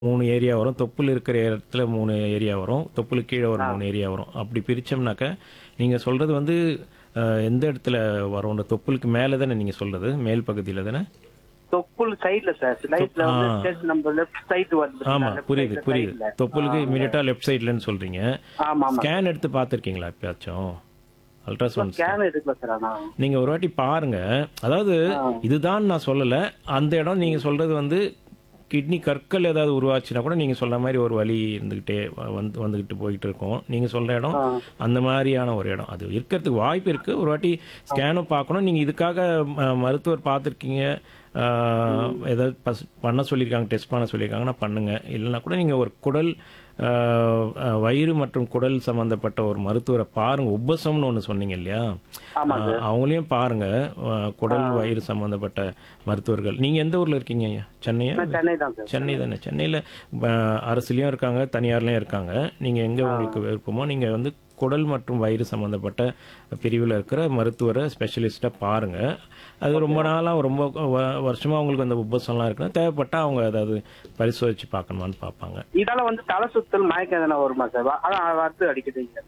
மூணு ஏரியா வரும் தொப்புள் இருக்கிற இடத்துல மூணு ஏரியா வரும் தொப்புளுக்கு கீழே ஒரு மூணு ஏரியா வரும் அப்படி பிரிச்சோம்னாக்க நீங்க சொல்றது வந்து அஹ், எந்த இடத்துல வரும் இந்த தொப்புளுக்கு மேலே தானே நீங்க சொல்றது மேல் பகுதியில் தானே தொப்புள் சைடுல சார் லைட்ல வந்து ஆ. chest நம்ம லெஃப்ட் சைடு வந்து ஆமா left புரியுது side புரியுது side ல. தொப்புளுக்கு ஆ, இமீடியட்டா லெஃப்ட் சைட்லன்னு சொல்றீங்க ஆமா ஆமா ஸ்கேன் எடுத்து பார்த்துருக்கீங்களா எப்பயாச்சும் அல்ட்ராசவுண்ட் ஸ்கேன் எடுக்கல சார் ஆனா நீங்க ஒரு வாட்டி பாருங்க அதாவது இதுதான் நான் சொல்லல அந்த இடம் நீங்க சொல்றது வந்து கிட்னி கற்கள் ஏதாவது உருவாச்சுன்னா கூட நீங்க சொல்ற மாதிரி ஒரு வலி இருந்துகிட்டே வ- வந்து வந்துகிட்டு போயிட்டு இருக்கும் நீங்க சொல்ற இடம் அந்த மாதிரியான ஒரு இடம் அது இருக்கிறதுக்கு வாய்ப்பு இருக்கு ஒரு வாட்டி ஸ்கேனும் பார்க்கணும் நீங்க இதுக்காக ம- மருத்துவர் பார்த்துருக்கீங்க ஏதாவது பஸ் பண்ண சொல்லியிருக்காங்க டெஸ்ட் பண்ண சொல்லியிருக்காங்கன்னா பண்ணுங்க இல்லைன்னா கூட நீங்க ஒரு குடல் ஆஹ், ஆஹ், வயிறு மற்றும் குடல் சம்பந்தப்பட்ட ஒரு மருத்துவரை பாருங்க உப்பசம்னு ஒன்று சொன்னீங்க இல்லையா ஆமா ஆஹ், அவங்களையும் பாருங்க ஆஹ், குடல் வயிறு சம்பந்தப்பட்ட மருத்துவர்கள் நீங்க எந்த ஊர்ல இருக்கீங்க ஐயா சென்னையா நான் சென்னை தான் சார் சென்னை தானே சென்னையில் அரசுலேயும் இருக்காங்க தனியார்லேயும் இருக்காங்க நீங்கள் எங்கே உங்களுக்கு விருப்பமோ நீங்கள் வந்து குடல் மற்றும் வயிறு சம்மந்தப்பட்ட பிரிவில் இருக்கிற மருத்துவரை ஸ்பெஷலிஸ்ட்டாக பாருங்கள் அது ரொம்ப நாளாக ரொம்ப வருஷமாக உங்களுக்கு அந்த உபசம்லாம் இருக்குன்னா தேவைப்பட்டால் அவங்க அதாவது பரிசோதிச்சு பார்க்கணுமான்னு பார்ப்பாங்க இதால வந்து தலை சுத்தல் மயக்கம் எதனா வருமா சார் அதான் வருது அடிக்குதுங்க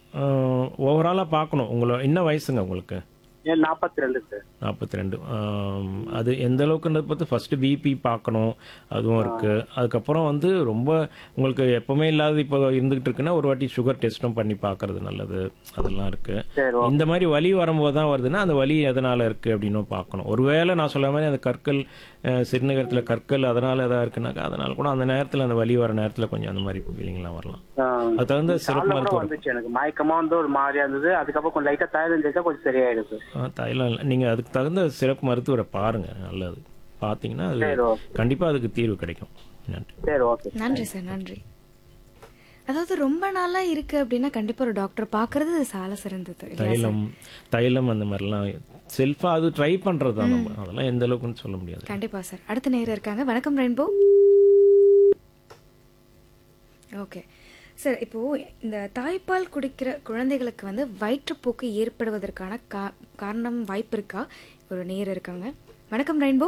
ஓவராலாக பார்க்கணும் உங்களை என்ன வயசுங்க உங்களுக்கு ஏன் நாற்பத்தி ரெண்டு சார் நாற்பத்தி ரெண்டு அது எந்த அளவுக்குன்றது பார்த்து ஃபர்ஸ்ட் பிபி பார்க்கணும் அதுவும் இருக்கு அதுக்கப்புறம் வந்து ரொம்ப உங்களுக்கு எப்பவுமே இல்லாத இப்போ இருந்துகிட்டு இருக்குன்னா ஒரு வாட்டி சுகர் டெஸ்ட்டும் பண்ணி பார்க்கறது நல்லது அதெல்லாம் இருக்கு சரி ஓகே இந்த மாதிரி வலி வரும்போது தான் வருதுன்னா அந்த வலி எதனால இருக்கு அப்படின்னு பார்க்கணும் ஒருவேளை நான் சொல்ல மாதிரி அந்த கற்கள் அஹ், சிறுநீரகத்துல கற்கள் அதனால எதா இருக்குனாக்கா அதனால கூட அந்த நேரத்துல அந்த வலி வர நேரத்துல கொஞ்சம் அந்த மாதிரி ஃபீலிங்லாம் வரலாம் அது தகுந்த சிறப்பு காலைல கூட மருத்துவர் வந்துச்சு எனக்கு மயக்கமா வந்து ஒரு மாதிரியா இருந்தது அதுக்கப்புறம் கொஞ்சம் லைட்டா தைலம் தேய்ச்சா கொஞ்சம் சரியாயிடுது ஆ, தைலம் இல்ல. நீங்க அதுக்கு தகுந்த சிறப்பு மருத்துவரை பாருங்க நல்லது பார்த்தீங்கன்னா அது சரி ஓகே கண்டிப்பா அதுக்கு தீர்வு கிடைக்கும் நன்றி சரி ஓகே நன்றி சார் நன்றி அதாவது ரொம்ப நாளா இருக்கு அப்படின்னா கண்டிப்பா ஒரு டாக்டர் பாக்குறது சால சிறந்தது இல்லையா சார்? தைலம் தைலம் அந்த மாதிரிலாம் செல்ஃபா அது ட்ரை பண்றது தான் நம்ம அதெல்லாம் எந்த அளவுக்குன்னு சொல்ல முடியாது கண்டிப்பா சார் அடுத்த நேரம் இருக்காங்க வணக்கம் ரெயின்போ ஓகே சார் இப்போ இந்த தாய்ப்பால் குடிக்கிற குழந்தைகளுக்கு வந்து வயிற்றுப்போக்கு ஏற்படுவதற்கான கா- காரணம் வாய்ப்பு இருக்கா ஒரு நேர் இருக்காங்க வணக்கம் ரெயின்போ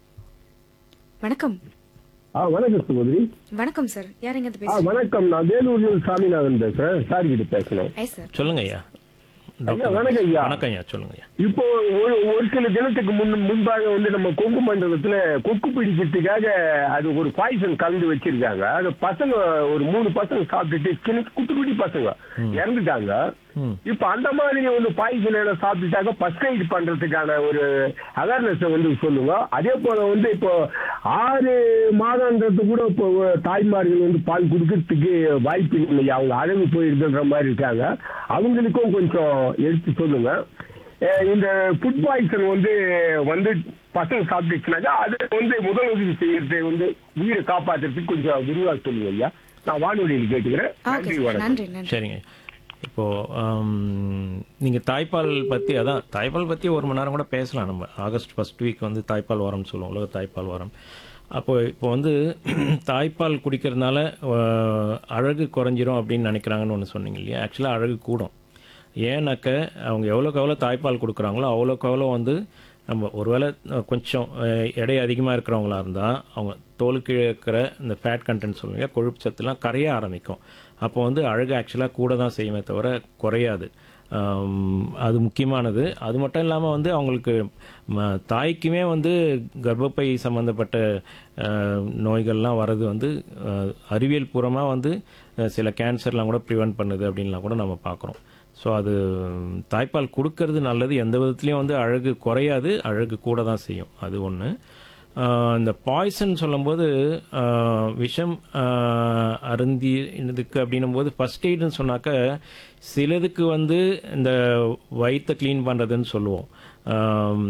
வணக்கம் ஆ வணக்கம் சகோதரி வணக்கம் சார் யார் எங்க ஆ பேசுறீங்க வணக்கம் நான் வேலூரில் சாமிநாதன் பேசுறேன் சார் கிட்ட பேசணும் ஐ சார் சொல்லுங்க ஐயா ஐயா வணக்கம் ஐயா வணக்கம் ஐயா சொல்லுங்க ஐயா இப்போ ஒரு ஒரு சில தினத்துக்கு முன் முன்பாக வந்து நம்ம கொங்கு மண்டலத்துல கொக்கு பிடிக்கிறதுக்காக அது ஒரு பாய்சன் கலந்து வச்சிருக்காங்க அது பசங்க ஒரு மூணு பசங்க சாப்பிட்டுட்டு சின்ன குட்டி குட்டி பசங்க இறந்துட்டாங்க ம். இப்ப அந்த மாதிரி வந்து பாய்சன் எல்லாம் சாப்பிட்டுட்டாக்க ஃபர்ஸ்ட் எய்ட் பண்றதுக்கான ஒரு அவேர்னஸ் வந்து சொல்லுங்க அதே போல வந்து இப்போ ஆறு மாதம்ன்றது கூட இப்போ தாய்மார்கள் வந்து பால் கொடுக்கறதுக்கு வாய்ப்பு இல்லையா அவங்க அழகு போயிருதுன்ற மாதிரி இருக்காங்க அவங்களுக்கும் கொஞ்சம் எடுத்து சொல்லுங்க அஹ் இந்த ஃபுட் பாய்சன் வந்து வந்து பசங்க சாப்பிட்டுச்சுனாக்கா அது வந்து முதல் உதவி செய்யறது வந்து உயிரை காப்பாத்துறதுக்கு கொஞ்சம் விரிவாக சொல்லுங்க ஐயா நான் வானொலியில் கேட்டுக்கிறேன் ஓகே நன்றி சார் வணக்கம் நன்றி நன்றி சரிங்க இப்போ ஆம், நீங்க தாய்ப்பால் பத்தி அதான் தாய்ப்பால் பத்தி ஒரு மணி நேரம் கூட பேசலாம் நம்ம ஆகஸ்ட் ஃபர்ஸ்ட் வீக் வந்து தாய்ப்பால் வாரம் சொல்லுவோம் உலக தாய்ப்பால் வாரம் அப்போ இப்போ வந்து தாய்ப்பால் குடிக்கிறதுனால அஹ், அழகு குறைஞ்சிரும் அப்படின்னு நினைக்கிறாங்கன்னு ஒன்று சொன்னீங்க இல்லையா ஆக்சுவலாக அழகு கூடும் ஏன்னாக்க அவங்க எவ்வளோக்கு எவ்வளோ தாய்ப்பால் கொடுக்குறாங்களோ அவ்வளோக்கு எவ்வளோ வந்து நம்ம ஒருவேளை அஹ், கொஞ்சம் அஹ், எடை அதிகமாக இருக்கிறவங்களா இருந்தால் அவங்க தோலுக்கு இருக்கிற இந்த ஃபேட் கண்டென்ட் சொல்லுங்க கொழுப்பு சத்துலாம் கரைய ஆரம்பிக்கும் அப்போ வந்து அழகு ஆக்சுவலாக கூட தான் செய்யுமே தவிர குறையாது ஆம், அது முக்கியமானது அது மட்டும் இல்லாமல் வந்து அவங்களுக்கு ம- தாய்க்குமே வந்து கர்ப்பப்பை சம்மந்தப்பட்ட அஹ், நோய்கள்லாம் வர்றது வந்து அஹ், அறிவியல் பூர்வமாக வந்து அஹ், சில கேன்சர்லாம் கூட ப்ரிவென்ட் பண்ணுது அப்படின்லாம் கூட நம்ம பார்க்குறோம் ஸோ அது ம், தாய்ப்பால் கொடுக்கறது நல்லது எந்த விதத்துலையும் வந்து அழகு குறையாது அழகு கூட தான் செய்யும் அது ஒன்று இந்த பாய்சன் சொல்லும்போது ஆஹ், விஷம் ஆஹ், அருந்தி இதுக்கு அப்படின்னும் போது ஃபர்ஸ்ட் எய்டுன்னு சொன்னாக்க சிலதுக்கு வந்து இந்த வயிற்றை க்ளீன் பண்ணுறதுன்னு சொல்லுவோம் ஆம்,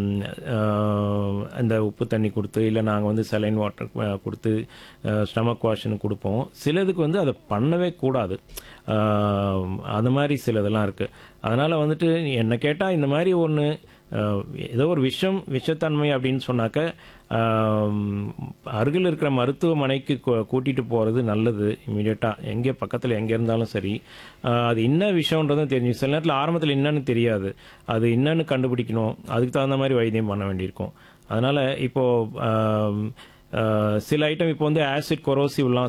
ஆஹ், இந்த உப்பு தண்ணி கொடுத்து இல்லை நாங்கள் வந்து செலைன் வாட்டர் கொடுத்து ஸ்டமக் வாஷ்னு கொடுப்போம் சிலதுக்கு வந்து அதை பண்ணவே கூடாது ஆஹ், அது மாதிரி சிலதெல்லாம் இருக்குது அதனால் வந்துட்டு என்னை கேட்டால் இந்த மாதிரி ஒன்று ஏதோ ஒரு விஷம் விஷத்தன்மை அப்படின்னு சொன்னாக்க ஆம், அருகில் இருக்கிற மருத்துவமனைக்கு கூ- கூட்டிட்டு போகிறது நல்லது இமீடியட்டாக எங்கே பக்கத்தில் எங்கே இருந்தாலும் சரி ஆஹ், அது என்ன விஷயன்றதும் தெரியும் சில நேரத்தில் ஆரம்பத்தில் என்னன்னு தெரியாது அது என்னன்னு கண்டுபிடிக்கணும் அதுக்கு தகுந்த மாதிரி வைத்தியம் பண்ண வேண்டியிருக்கும் அதனால் இப்போது அஹ், சில ஐட்டம் இப்போ வந்து ஆசிட் கொரோசிவ்லாம்